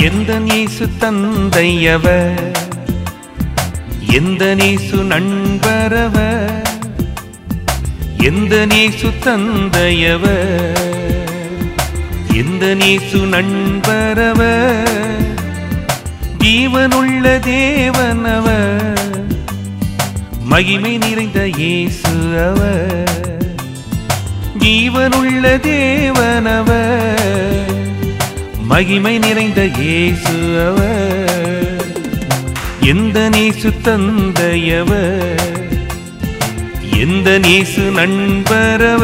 எந்த நேசு தந்தையவ எந்த நேசு நண்பரவ எந்த நேசு தந்தையவ எந்த நேசு நண்பரவ ஜீவனுள்ள தேவனவ மகிமை நிறைந்த இயேசு அவர் ஜீவனுள்ள தேவனவ மகிமை நிறைந்த இயேசு அவர் எந்த நேசு தந்தையவ எந்த நேசு நண்பரவ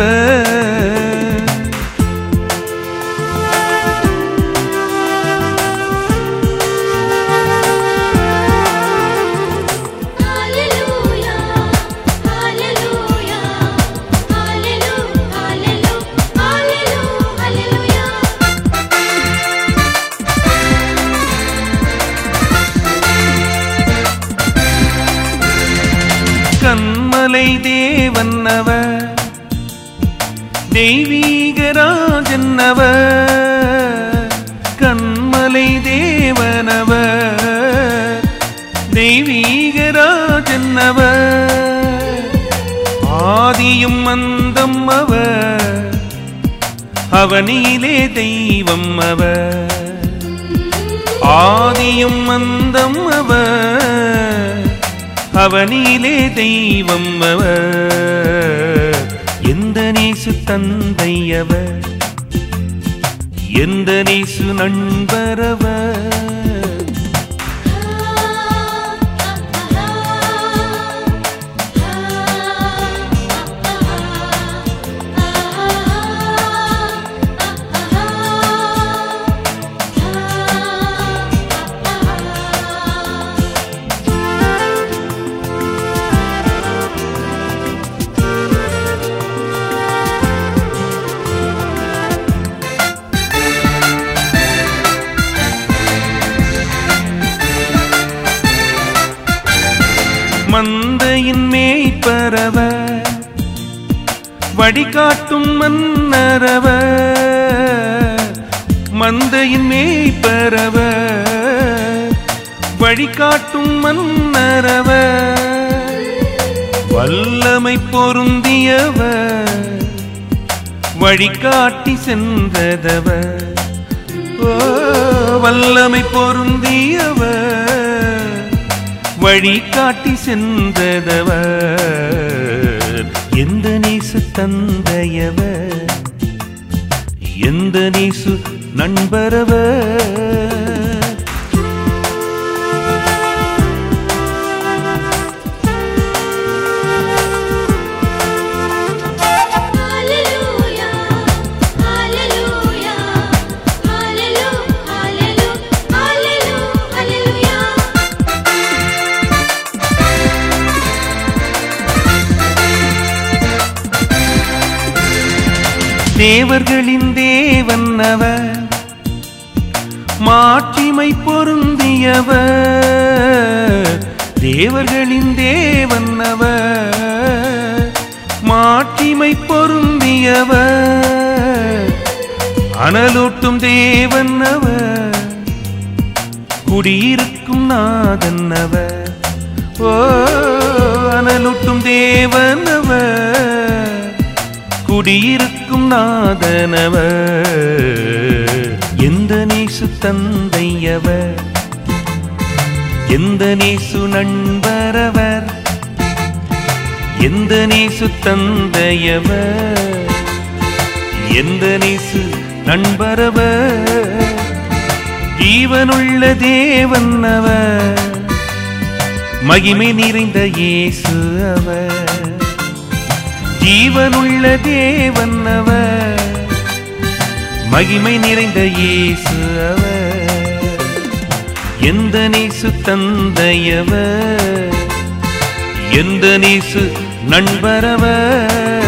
Hallelujah, hallelujah, hallelujah, hallelujah, hallelujah. கண்மலை தேவன் அவர் தெய்வீகராஜன் அவர் கண்மலை தேவனவர் தெய்வீகராஜன் அவர் ஆதியும் அந்தம் அவர் அவனிலே தெய்வம் அவர் ஆதியும் அந்தம் அவர் அவனிலே தெய்வம் அவர் எந்த நேசு தந்தையவர் எந்த நேசு நண்பரவர் மந்தையின் மேய்ப்பரவ வடிகாட்டும் மன்னரவ மந்தையின் மேய்ப்பரவ வழிகாட்டும் மன்னரவ வல்லமை பொருந்தியவ வழிகாட்டி சென்றதவ ஓ வல்லமை பொருந்தியவர் வழி காட்டி சென்றதவர் எந்த நேசு தந்தையவர் எந்த நேசு நண்பரவர் Hallelujah, hallelujah, hallelujah, hallelujah, hallelujah. தேவர்களின் தேவன் அவர் மாட்சிமை பொருந்தியவர் தேவர்களின் தேவன் அவர் மாட்சிமை பொருந்தியவர் அனலூட்டும் தேவன் அவர் குடியிருக்கும் நாதன் அவர் ஓ அனலூட்டும் தேவன் அவர் குடியிருக்கும் நாதனவர் எந்த நேசு தந்தையவர் எந்த நேசு நண்பரவர் எந்த நேசு தந்தையவர் எந்த நேசு நண்பரவர் ஜீவனுள்ள தேவன் அவர் மகிமை நிறைந்த இயேசு அவர் ஜீவனுள்ள தேவன் அவர் மகிமை நிறைந்த இயேசு அவர் எந்த நேசு தந்தையவர் எந்த நேசு நண்பரவர்